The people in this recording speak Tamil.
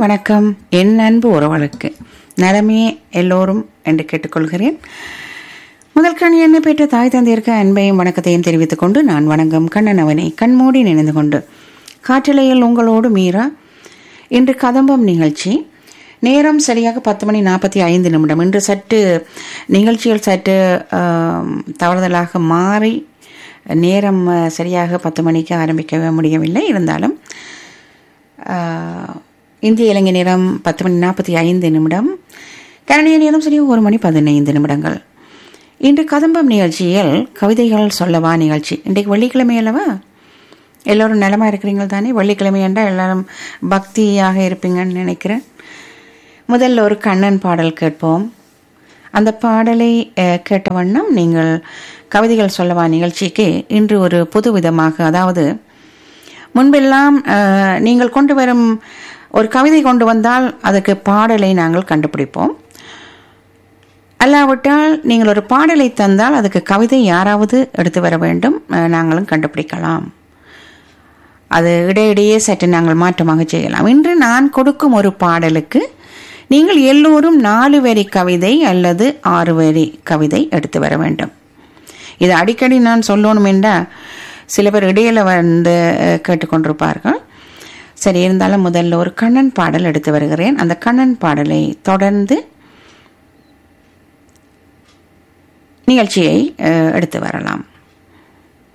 வணக்கம் என் அன்பு உறவுகளுக்கு நலமே எல்லோரும் என்று கேட்டுக்கொள்கிறேன் முதல் கண் என்னை பெற்ற தாய் தந்தையருக்கு அன்பையும் வணக்கத்தையும் தெரிவித்துக் கொண்டு நான் வணங்கும் கண்ணன் அவனை கண்மூடி நினைந்து கொண்டு காற்றலையில் உங்களோடு மீரா இன்று கதம்பம் நிகழ்ச்சி நேரம் சரியாக பத்து மணி நாற்பத்தி ஐந்து நிமிடம் இன்று சற்று நிகழ்ச்சிகள் சற்று ஆம், தவறுதலாக மாறி நேரம் அஹ், சரியாக பத்து மணிக்கு ஆரம்பிக்க முடியவில்லை இருந்தாலும் ஆஹ், இந்திய இலங்கை நேரம் பத்து மணி நாற்பத்தி ஐந்து நிமிடம் கனடிய நேரம் சரியாக ஒரு மணி பதினைந்து நிமிடங்கள் இன்று கதம்பம் நிகழ்ச்சியில் கவிதைகள் சொல்லவா நிகழ்ச்சி இன்றைக்கு வெள்ளிக்கிழமை அல்லவா எல்லோரும் நலமா இருக்கிறீங்க தானே வெள்ளிக்கிழமை என்றால் எல்லாரும் பக்தியாக இருப்பீங்கன்னு நினைக்கிறேன் முதல்ல ஒரு கண்ணன் பாடல் கேட்போம் அந்த பாடலை அஹ், கேட்ட வண்ணம் நீங்கள் கவிதைகள் சொல்லவா நிகழ்ச்சிக்கு இன்று ஒரு புது விதமாக அதாவது முன்பெல்லாம் அஹ், நீங்கள் கொண்டு வரும் ஒரு கவிதை கொண்டு வந்தால் அதுக்கு பாடலை நாங்கள் கண்டுபிடிப்போம் அல்லாவிட்டால் நீங்கள் ஒரு பாடலை தந்தால் அதுக்கு கவிதை யாராவது எடுத்து வர வேண்டும் அஹ், நாங்களும் கண்டுபிடிக்கலாம் அது இடையிடையே சற்று நாங்கள் மாற்றமாக செய்யலாம் இன்று நான் கொடுக்கும் ஒரு பாடலுக்கு நீங்கள் எல்லோரும் நாலு வரி கவிதை அல்லது ஆறு வரி கவிதை எடுத்து வர வேண்டும் இது அடிக்கடி நான் சொல்லணும் என்றால் சில பேர் இடையில வந்து அஹ், கேட்டுக்கொண்டிருப்பார்கள் சரி இருந்தாலும் முதல்ல ஒரு கண்ணன் பாடல் எடுத்து வருகிறேன் அந்த கண்ணன் பாடலை தொடர்ந்து நிகழ்ச்சியை அஹ், எடுத்து வரலாம்